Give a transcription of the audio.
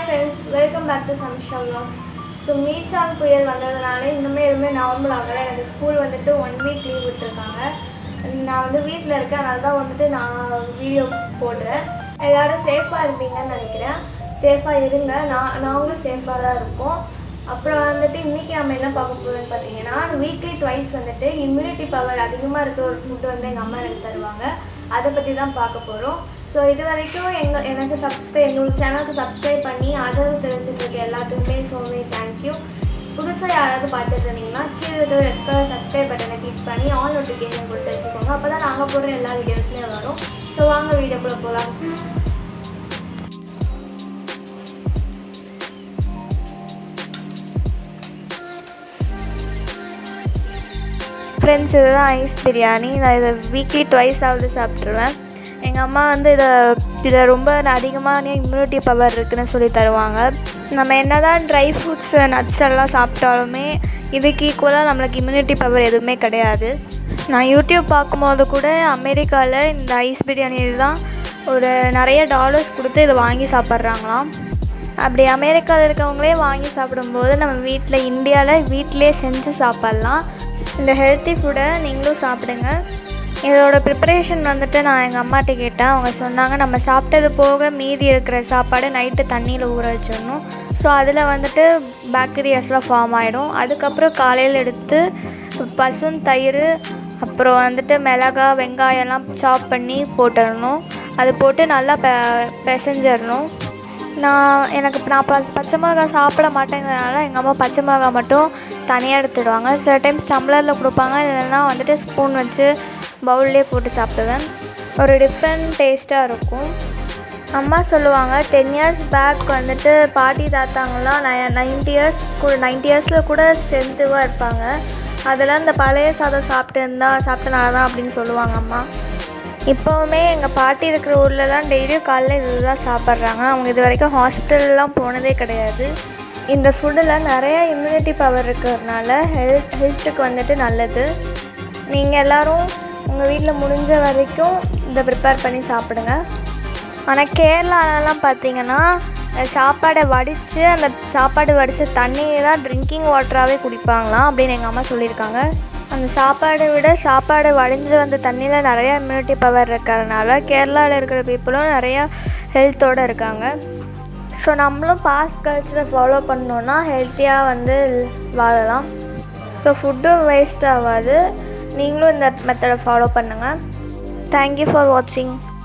friends welcome back to Samisha vlogs so Michaung புயல் வந்ததுனால இன்னுமே எதுவுமே நார்மல் ஆகலை எனக்கு ஸ்கூல் வந்துட்டு ஒன் வீக் லீவ் விட்டுருக்காங்க நான் வந்து வீட்டில் இருக்கேன் அதனால தான் வந்துட்டு நான் வீடியோ போடுறேன் எல்லோரும் சேஃபாக இருப்பீங்கன்னு நினைக்கிறேன் சேஃபாக இருங்க நான் நாங்களும் சேஃபாக தான் இருக்கோம் அப்புறம் வந்துட்டு இன்றைக்கி நம்ம என்ன பார்க்க போகிறோம்னு பார்த்தீங்கன்னா வீக்லி ட்வைஸ் வந்துட்டு இம்யூனிட்டி பவர் அதிகமாக இருக்கிற ஒரு ஃபுட்டு வந்து எங்கள் அம்மா எனக்கு தருவாங்க அதை பற்றி தான் பார்க்க போகிறோம் ஸோ இது வரைக்கும் எங்கள் எனக்கு சப்ஸ்கிரைப் எங்களோட சேனலுக்கு சப்ஸ்கிரைப் பண்ணி ஆதரவு தெரிஞ்சுட்டு இருக்க எல்லாத்துக்குமே ஸோ மெனி தேங்க்யூ புதுசாக யாராவது பார்த்துட்டு இருந்தீங்கன்னா கீழே இருக்கிற ரெட் கலர் சப்ஸ்கிரைப் பட்டனை கிளிக் பண்ணி ஆல் நோட்டிஃபிகேஷன் கொடுத்து வச்சுக்கோங்க அப்போ தான் நாங்கள் போடுற எல்லா வீடியோஸுமே வரும் ஸோ வாங்க வீடியோக்குள்ளே போகலாம் ஃப்ரெண்ட்ஸ் இதுதான் ஐஸ் பிரியாணி நான் இதை வீக்லி ட்வைஸ் ஆகுது சாப்பிட்ருவேன் எங்கள் அம்மா வந்து இதை இதில் ரொம்ப அதிகமான இம்யூனிட்டி பவர் இருக்குதுன்னு சொல்லி தருவாங்க நம்ம என்ன தான் ட்ரை ஃப்ரூட்ஸ் நட்ஸ் எல்லாம் சாப்பிட்டாலுமே இதுக்கு ஈக்குவலாக நம்மளுக்கு இம்யூனிட்டி பவர் எதுவுமே கிடையாது நான் யூடியூப் பார்க்கும்போது கூட அமெரிக்காவில் இந்த ஐஸ் பிரியாணி தான் ஒரு நிறைய டாலர்ஸ் கொடுத்து இதை வாங்கி சாப்பிட்றாங்களாம் அப்படி அமெரிக்காவில் இருக்கவங்களே வாங்கி சாப்பிடும்போது நம்ம வீட்டில் இந்தியாவில் வீட்டிலே செஞ்சு சாப்பிட்லாம் இந்த ஹெல்த்தி ஃபுட்டை நீங்களும் சாப்பிடுங்க இதோட ப்ரிப்பரேஷன் வந்துட்டு நான் எங்கள் அம்மாட்ட கேட்டேன் அவங்க சொன்னாங்க நம்ம சாப்பிட்டது போக மீதி இருக்கிற சாப்பாடு நைட்டு தண்ணியில் ஊற வச்சிடணும் ஸோ அதில் வந்துட்டு பாக்டீரியாஸ்லாம் ஃபார்ம் ஆகிடும் அதுக்கப்புறம் காலையில் எடுத்து பசும் தயிர் அப்புறம் வந்துட்டு மிளகா வெங்காயம்லாம் சாப் பண்ணி போட்டுடணும் அது போட்டு நல்லா பெ பிசைஞ்சிடணும் நான் எனக்கு நான் ப பச்சை மிளகா சாப்பிட மாட்டேங்கிறதுனால எங்கள் அம்மா பச்சை மிளகா மட்டும் தனியாக எடுத்துடுவாங்க சில டைம்ஸ் டம்ளரில் கொடுப்பாங்க இல்லைன்னா வந்துட்டு ஸ்பூன் வச்சு பவுல்லே போட்டு சாப்பிடுவேன் ஒரு டிஃப்ரெண்ட் டேஸ்ட்டாக இருக்கும் அம்மா சொல்லுவாங்க டென் இயர்ஸ் பேக் வந்துட்டு பாட்டி தாத்தாங்கலாம் நை நைன்டி இயர்ஸ் கூட நைன்டி இயர்ஸில் கூட ஸ்ட்ரென்த்துவாக இருப்பாங்க அதெல்லாம் இந்த பழைய சாதம் சாப்பிட்டு இருந்தா சாப்பிட்டனால தான் அப்படின்னு சொல்லுவாங்க அம்மா இப்போவுமே எங்கள் பாட்டி இருக்கிற ஊர்லலாம் டெய்லியும் காலைல இதுதான் சாப்பிட்றாங்க அவங்க இது வரைக்கும் ஹாஸ்பிட்டல்லாம் போனதே கிடையாது இந்த ஃபுட்டில் நிறைய இம்யூனிட்டி பவர் இருக்கிறதுனால ஹெல்த் ஹெல்த்துக்கு வந்துட்டு நல்லது நீங்கள் எல்லோரும் உங்கள் வீட்டில் முடிஞ்ச வரைக்கும் இதை ப்ரிப்பேர் பண்ணி சாப்பிடுங்க ஆனால் கேரளாலலாம் பார்த்தீங்கன்னா சாப்பாடை வடித்து அந்த சாப்பாடு வடித்த தண்ணியை தான் ட்ரிங்கிங் வாட்டராகவே குடிப்பாங்களாம் அப்படின்னு எங்கள் அம்மா சொல்லியிருக்காங்க அந்த சாப்பாடை விட சாப்பாடு வடிஞ்சு வந்த தண்ணியில் நிறையா இம்யூனிட்டி பவர் இருக்கிறதுனால கேரளாவில் இருக்கிற பீப்புளும் நிறையா ஹெல்த்தோடு இருக்காங்க ஸோ நம்மளும் பாஸ்ட் கல்ச்சரை ஃபாலோ பண்ணோன்னா ஹெல்த்தியாக வந்து வாழலாம் ஸோ ஃபுட்டும் வேஸ்ட் ஆகாது நீங்களும் இந்த மெத்தடை ஃபாலோ பண்ணுங்கள் தேங்க்யூ ஃபார் வாட்சிங்